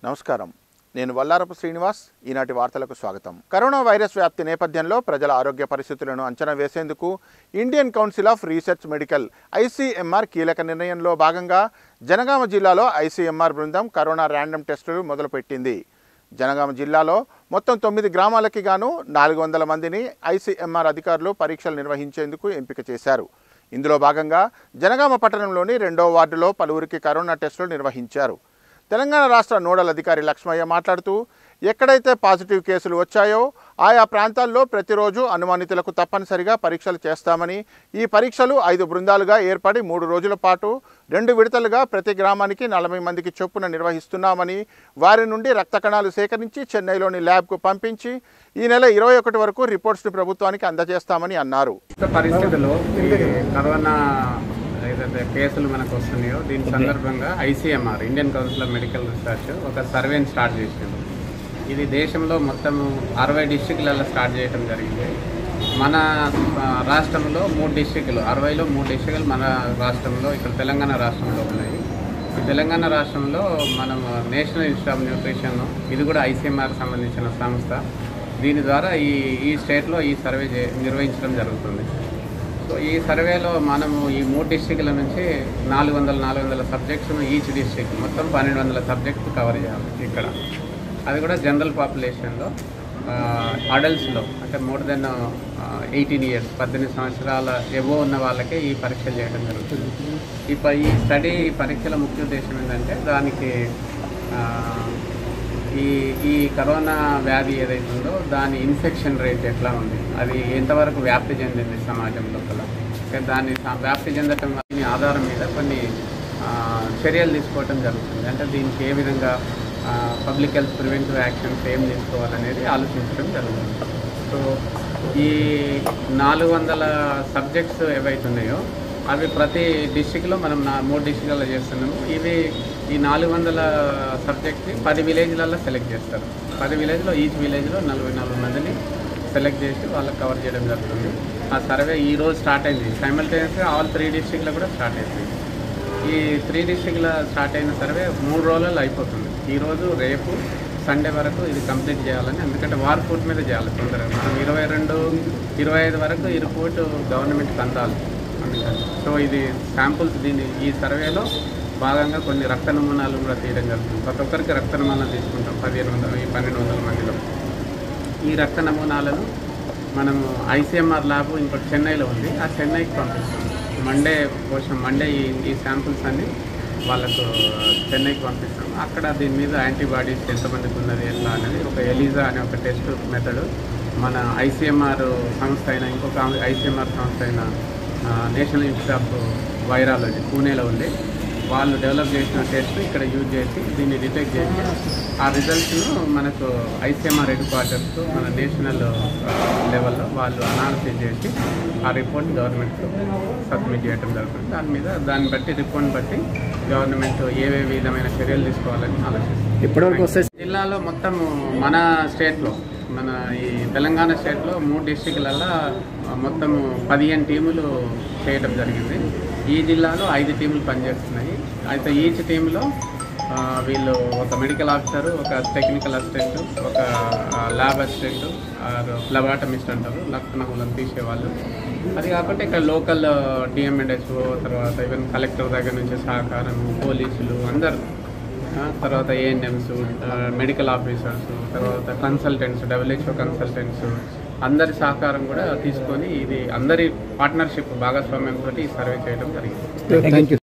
నమస్కారం నేను వల్లారపు శ్రీనివాస్ ఈనాటి వార్తలకు స్వాగతం కరోనా వైరస్ వ్యాప్తి నేపథ్యంలో ప్రజల ఆరోగ్య పరిస్థితులను అంచనా వేసేందుకు Indian Council of Research Medical ICMR కీలక నిర్ణయంలో భాగంగా జనగామ జిల్లాలో ఐసీఎంఆర్ బృందం కరోనా ర్యాండమ్ టెస్టులు మొదలుపెట్టింది జనగామ జిల్లాలో మొత్తం తొమ్మిది గ్రామాలకి గాను నాలుగు వందల మందిని ఐసీఎంఆర్ అధికారులు పరీక్షలు నిర్వహించేందుకు ఎంపిక చేశారు ఇందులో భాగంగా జనగామ పట్టణంలోని రెండో వార్డులో పలువురికి కరోనా టెస్టులు నిర్వహించారు తెలంగాణ రాష్ట్ర నోడల్ అధికారి లక్ష్మయ్య మాట్లాడుతూ ఎక్కడైతే పాజిటివ్ కేసులు వచ్చాయో ఆయా ప్రాంతాల్లో ప్రతిరోజు అనుమానితులకు తప్పనిసరిగా పరీక్షలు చేస్తామని ఈ పరీక్షలు ఐదు బృందాలుగా ఏర్పడి మూడు రోజుల పాటు రెండు విడతలుగా ప్రతి గ్రామానికి నలభై మందికి చొప్పున నిర్వహిస్తున్నామని వారి నుండి రక్త కణాలు సేకరించి చెన్నైలోని ల్యాబ్కు పంపించి ఈ నెల ఇరవై ఒకటి వరకు రిపోర్ట్స్ని ప్రభుత్వానికి అందజేస్తామని అన్నారు ప్రస్తుత పరిస్థితుల్లో ఈ కరోనా ఏదైతే కేసులు మనకు వస్తున్నాయో దీని సందర్భంగా ICMR Indian Council of Medical Research ఒక సర్వేని స్టార్ట్ చేసింది ఇది దేశంలో మొత్తం అరవై డిస్టిక్లలో స్టార్ట్ చేయడం జరిగింది మన ఆ, రాష్ట్రంలో మూడు డిస్టిక్లు అరవైలో మూడు డిస్టిక్లు మన రాష్ట్రంలో ఇక్కడ తెలంగాణ రాష్ట్రంలో ఉన్నాయి ఈ తెలంగాణ రాష్ట్రంలో మనం నేషనల్ ఇన్స్టిట్యూట్ ఆఫ్ న్యూట్రిషన్ ఇది కూడా ఐసీఎంఆర్ సంబంధించిన సంస్థ దీని ద్వారా ఈ ఈ స్టేట్లో ఈ సర్వే చే నిర్వహించడం జరుగుతుంది సో ఈ సర్వేలో మనము ఈ మూడు డిస్టిక్ల నుంచి నాలుగు వందల నాలుగు వందల సబ్జెక్ట్స్ను ఈచ్ డిస్టిక్ మొత్తం పన్నెండు వందల సబ్జెక్ట్స్ కవర్ చేయాలి ఇక్కడ అది కూడా జనరల్ పాపులేషన్లో అడల్ట్స్లో అంటే మోర్ దెన్ ఎయిటీన్ ఇయర్స్ పద్దెనిమిది సంవత్సరాల ఎబో ఉన్న వాళ్ళకే ఈ పరీక్షలు చేయడం జరుగుతుంది ఈ ప- ఈ స్టడీ ఈ పరీక్షల ముఖ్య ఉద్దేశం ఏంటంటే దానికి ఆ, ఈ ఈ కరోనా వ్యాధి ఏదైతే ఉందో దాని ఇన్ఫెక్షన్ రేట్ ఎట్లా ఉంది అది ఎంతవరకు వ్యాప్తి చెందింది సమాజం లోపల అంటే దాన్ని సా- వ్యాప్తి చెందటం దీని ఆధారం మీద కొన్ని ఆ, చర్యలు తీసుకోవటం జరుగుతుంది అంటే దీనికి ఏ విధంగా పబ్లిక్ హెల్త్ ప్రివెంటివ్ యాక్షన్స్ ఏం తీసుకోవాలనేది ఆలోచించడం జరుగుతుంది సో ఈ నాలుగు వందల సబ్జెక్ట్స్ ఏవైతే ఉన్నాయో అవి ప్రతి డిస్టిక్లో మనం నా మూడు డిస్టిక్లలో చేస్తున్నాము ఇవి ఈ నాలుగు వందల సబ్జెక్ట్ని పది విలేజ్లలో సెలెక్ట్ చేస్తారు పది విలేజ్లో ఈచ్ విలేజ్లో నలభై నాలుగు మందిని సెలెక్ట్ చేసి వాళ్ళకి కవర్ చేయడం జరుగుతుంది ఆ సర్వే ఈ రోజు స్టార్ట్ అయింది సైమల్టేనియస్గా ఆల్ త్రీ డిస్టిక్లో కూడా స్టార్ట్ అయింది ఈ త్రీ డిస్టిక్ల స్టార్ట్ అయిన సర్వే మూడు రోజులలో అయిపోతుంది ఈరోజు రేపు సండే వరకు ఇది కంప్లీట్ చేయాలని ఎందుకంటే వార్ ఫుట్ మీద చేయాలి తొందరగా మనం ఇరవై రెండు ఇరవై ఐదు వరకు ఈ రిపోర్ట్ గవర్నమెంట్కి అందాలి అందుకని సో ఇది శాంపుల్స్ దీని ఈ సర్వేలో భాగంగా కొన్ని రక్త నమూనాలు కూడా తీయడం జరుగుతుంది ప్రతి ఒక్కరికి రక్త నమూనాలు తీసుకుంటాం పదిహేను వందల ఈ పన్నెండు వందల మందిలో ఈ రక్త నమూనాలను మనము ఐసీఎంఆర్ ల్యాబ్ ఇంకోటి చెన్నైలో ఉంది ఆ చెన్నైకి పంపిస్తాం మండే కోసం మండే ఈ ఈ శాంపుల్స్ అన్ని వాళ్ళకు చెన్నైకి పంపిస్తాం అక్కడ దీని మీద యాంటీబాడీస్ ఎంతమందికి ఉన్నది ఎట్లా అనేది ఒక ఎలిజా అనే ఒక టెస్ట్ మెథడ్ మన ఐసీఎంఆర్ సంస్థ అయిన ఇంకొక ఐసీఎంఆర్ సంస్థ అయిన ఆ, నేషనల్ ఇన్స్టిట్యూట్ ఆఫ్ వైరాలజీ పూణేలో ఉంది వాళ్ళు డెవలప్ చేసిన టెస్ట్ ఇక్కడ యూజ్ చేసి దీన్ని డిటెక్ట్ చేసి ఆ రిజల్ట్స్ను మనకు ఐసీఎంఆర్ హెడ్ క్వార్టర్స్ మన నేషనల్ లెవెల్లో వాళ్ళు అనాలిసిస్ చేసి ఆ రిపోర్ట్ గవర్నమెంట్కి సబ్మిట్ చేయడం జరుగుతుంది దాని మీద దాన్ని బట్టి రిపోర్ట్ని బట్టి గవర్నమెంట్ ఏవే విధమైన చర్యలు తీసుకోవాలని ఆలోచిస్తుంది ఇప్పటివరకు వస్తే జిల్లాలో మొత్తం మన స్టేట్లో మన ఈ తెలంగాణ స్టేట్లో మూడు డిస్టిక్లలో మొత్తం పదిహేను టీములు చేయడం జరిగింది ఈ జిల్లాలో ఐదు టీములు పనిచేస్తున్నాయి అయితే ఈచ్ టీంలో ఆ, వీళ్ళు ఒక మెడికల్ ఆఫీసర్ ఒక టెక్నికల్ అసిస్టెంట్ ఒక ల్యాబ్ అసిస్టెంట్ ఫ్లబాటమిస్ట్ అంటారు లక్షణములను తీసేవాళ్ళు అది కాకుండా ఇక్కడ లోకల్ డిఎంఎన్హెచ్ఓ తర్వాత ఈవెన్ కలెక్టర్ దగ్గర నుంచి సహకారం పోలీసులు అందరు ఆ, తర్వాత ఏఎన్ఎంస్ మెడికల్ ఆఫీసర్స్ తర్వాత కన్సల్టెంట్స్ డబ్ల్యూహెచ్ఓ కన్సల్టెంట్స్ అందరి సహకారం కూడా తీసుకొని ఇది అందరి పార్ట్నర్షిప్ భాగస్వామ్యంతో ఈ సర్వే చేయడం జరిగింది థ్యాంక్ యూ